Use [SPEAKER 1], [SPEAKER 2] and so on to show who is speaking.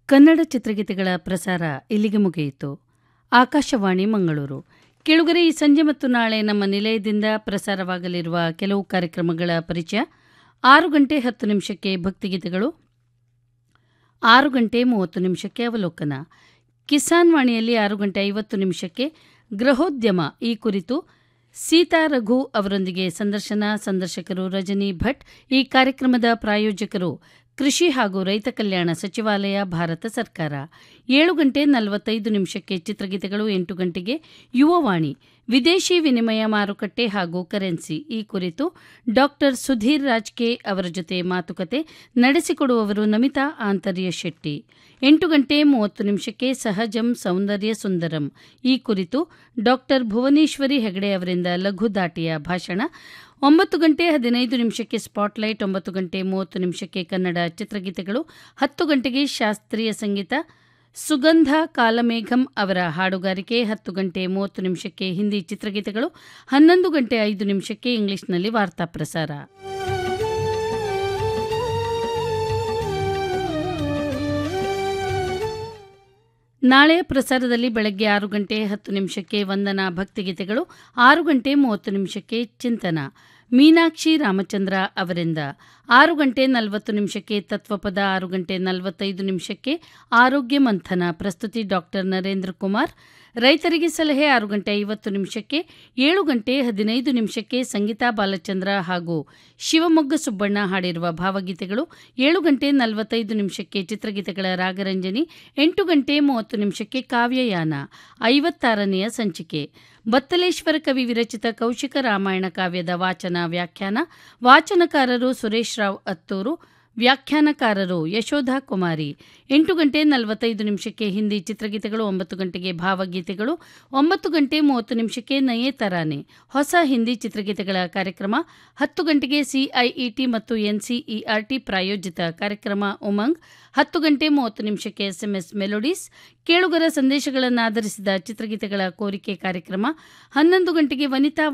[SPEAKER 1] ಕನ್ನಡ ಚಿತ್ರಗೀತೆಗಳ ಪ್ರಸಾರ ಇಲ್ಲಿಗೆ ಮುಗಿಯಿತು ಆಕಾಶವಾಣಿ ಮಂಗಳೂರು ಕೆಳುಗರೆ ಈ ಸಂಜೆ ಮತ್ತು ನಾಳೆ ನಮ್ಮ ನಿಲಯದಿಂದ ಪ್ರಸಾರವಾಗಲಿರುವ ಕೆಲವು ಕಾರ್ಯಕ್ರಮಗಳ ಪರಿಚಯ ಆರು ಗಂಟೆ ಹತ್ತು ನಿಮಿಷಕ್ಕೆ ಭಕ್ತಿಗೀತೆಗಳು ಆರು ಗಂಟೆ ಮೂವತ್ತು ನಿಮಿಷಕ್ಕೆ ಅವಲೋಕನ ಕಿಸಾನ್ ವಾಣಿಯಲ್ಲಿ ಆರು ಗಂಟೆ ಐವತ್ತು ನಿಮಿಷಕ್ಕೆ ಗೃಹೋದ್ಯಮ ಈ ಕುರಿತು ಸೀತಾ ರಘು ಅವರೊಂದಿಗೆ ಸಂದರ್ಶನ ಸಂದರ್ಶಕರು ರಜನಿ ಭಟ್ ಈ ಕಾರ್ಯಕ್ರಮದ ಪ್ರಾಯೋಜಕರು ಕೃಷಿ ಹಾಗೂ ರೈತ ಕಲ್ಯಾಣ ಸಚಿವಾಲಯ ಭಾರತ ಸರ್ಕಾರ ಏಳು ಗಂಟೆ ನಲವತ್ತೈದು ನಿಮಿಷಕ್ಕೆ ಚಿತ್ರಗೀತೆಗಳು ಎಂಟು ಗಂಟೆಗೆ ಯುವವಾಣಿ ವಿದೇಶಿ ವಿನಿಮಯ ಮಾರುಕಟ್ಟೆ ಹಾಗೂ ಕರೆನ್ಸಿ ಈ ಕುರಿತು ಡಾಕ್ಟರ್ ಸುಧೀರ್ ರಾಜ್ಕೆ ಅವರ ಜೊತೆ ಮಾತುಕತೆ ನಡೆಸಿಕೊಡುವವರು ನಮಿತಾ ಆಂತರ್ಯ ಶೆಟ್ಟಿ ಎಂಟು ಗಂಟೆ ಮೂವತ್ತು ನಿಮಿಷಕ್ಕೆ ಸಹಜಂ ಸೌಂದರ್ಯ ಸುಂದರಂ ಈ ಕುರಿತು ಡಾಕ್ಟರ್ ಭುವನೇಶ್ವರಿ ಹೆಗಡೆ ಅವರಿಂದ ಲಘು ದಾಟಿಯ ಭಾಷಣ ಒಂಬತ್ತು ಗಂಟೆ ಹದಿನೈದು ನಿಮಿಷಕ್ಕೆ ಸ್ಪಾಟ್ಲೈಟ್ ಒಂಬತ್ತು ಗಂಟೆ ಮೂವತ್ತು ನಿಮಿಷಕ್ಕೆ ಕನ್ನಡ ಚಿತ್ರಗೀತೆಗಳು ಹತ್ತು ಗಂಟೆಗೆ ಶಾಸ್ತ್ರೀಯ ಸಂಗೀತ ಸುಗಂಧ ಕಾಲಮೇಘಂ ಅವರ ಹಾಡುಗಾರಿಕೆ ಹತ್ತು ಗಂಟೆ ಮೂವತ್ತು ನಿಮಿಷಕ್ಕೆ ಹಿಂದಿ ಚಿತ್ರಗೀತೆಗಳು ಹನ್ನೊಂದು ಗಂಟೆ ಐದು ನಿಮಿಷಕ್ಕೆ ಇಂಗ್ಲಿಷ್ನಲ್ಲಿ ವಾರ್ತಾ ಪ್ರಸಾರ ನಾಳೆಯ ಪ್ರಸಾರದಲ್ಲಿ ಬೆಳಗ್ಗೆ ಆರು ಗಂಟೆ ಹತ್ತು ನಿಮಿಷಕ್ಕೆ ವಂದನಾ ಭಕ್ತಿಗೀತೆಗಳು ಆರು ಗಂಟೆ ಮೂವತ್ತು ನಿಮಿಷಕ್ಕೆ ಚಿಂತನ ಮೀನಾಕ್ಷಿ ರಾಮಚಂದ್ರ ಅವರಿಂದ ಆರು ಗಂಟೆ ನಲವತ್ತು ನಿಮಿಷಕ್ಕೆ ತತ್ವಪದ ಆರು ಗಂಟೆ ನಲವತ್ತೈದು ನಿಮಿಷಕ್ಕೆ ಆರೋಗ್ಯ ಮಂಥನ ಪ್ರಸ್ತುತಿ ಡಾಕ್ಟರ್ ನರೇಂದ್ರ ಕುಮಾರ್ ರೈತರಿಗೆ ಸಲಹೆ ಆರು ಗಂಟೆ ಐವತ್ತು ನಿಮಿಷಕ್ಕೆ ಏಳು ಗಂಟೆ ಹದಿನೈದು ನಿಮಿಷಕ್ಕೆ ಸಂಗೀತಾ ಬಾಲಚಂದ್ರ ಹಾಗೂ ಶಿವಮೊಗ್ಗ ಸುಬ್ಬಣ್ಣ ಹಾಡಿರುವ ಭಾವಗೀತೆಗಳು ಏಳು ಗಂಟೆ ನಲವತ್ತೈದು ನಿಮಿಷಕ್ಕೆ ಚಿತ್ರಗೀತೆಗಳ ರಾಗರಂಜನಿ ಎಂಟು ಗಂಟೆ ಮೂವತ್ತು ನಿಮಿಷಕ್ಕೆ ಕಾವ್ಯಯಾನ ಐವತ್ತಾರನೆಯ ಸಂಚಿಕೆ ಬತ್ತಲೇಶ್ವರ ಕವಿ ವಿರಚಿತ ಕೌಶಿಕ ರಾಮಾಯಣ ಕಾವ್ಯದ ವಾಚನ ವ್ಯಾಖ್ಯಾನ ವಾಚನಕಾರರು ಸುರೇಶ್ ರಾವ್ ಅತ್ತೂರು ವ್ಯಾಖ್ಯಾನಕಾರರು ಯಶೋಧ ಕುಮಾರಿ ಎಂಟು ಗಂಟೆ ನಲವತ್ತೈದು ನಿಮಿಷಕ್ಕೆ ಹಿಂದಿ ಚಿತ್ರಗೀತೆಗಳು ಒಂಬತ್ತು ಗಂಟೆಗೆ ಭಾವಗೀತೆಗಳು ಒಂಬತ್ತು ಗಂಟೆ ಮೂವತ್ತು ನಿಮಿಷಕ್ಕೆ ನಯೇ ತರಾನೆ ಹೊಸ ಹಿಂದಿ ಚಿತ್ರಗೀತೆಗಳ ಕಾರ್ಯಕ್ರಮ ಹತ್ತು ಗಂಟೆಗೆ ಸಿಐಇಟಿ ಮತ್ತು ಎನ್ಸಿಇಆರ್ಟಿ ಪ್ರಾಯೋಜಿತ ಕಾರ್ಯಕ್ರಮ ಉಮಂಗ್ ಹತ್ತು ಗಂಟೆ ಮೂವತ್ತು ನಿಮಿಷಕ್ಕೆ ಎಸ್ಎಂಎಸ್ ಮೆಲೋಡೀಸ್ ಕೇಳುಗರ ಸಂದೇಶಗಳನ್ನು ಆಧರಿಸಿದ ಚಿತ್ರಗೀತೆಗಳ ಕೋರಿಕೆ ಕಾರ್ಯಕ್ರಮ ಹನ್ನೊಂದು ಗಂಟೆಗೆ ವನಿತಾ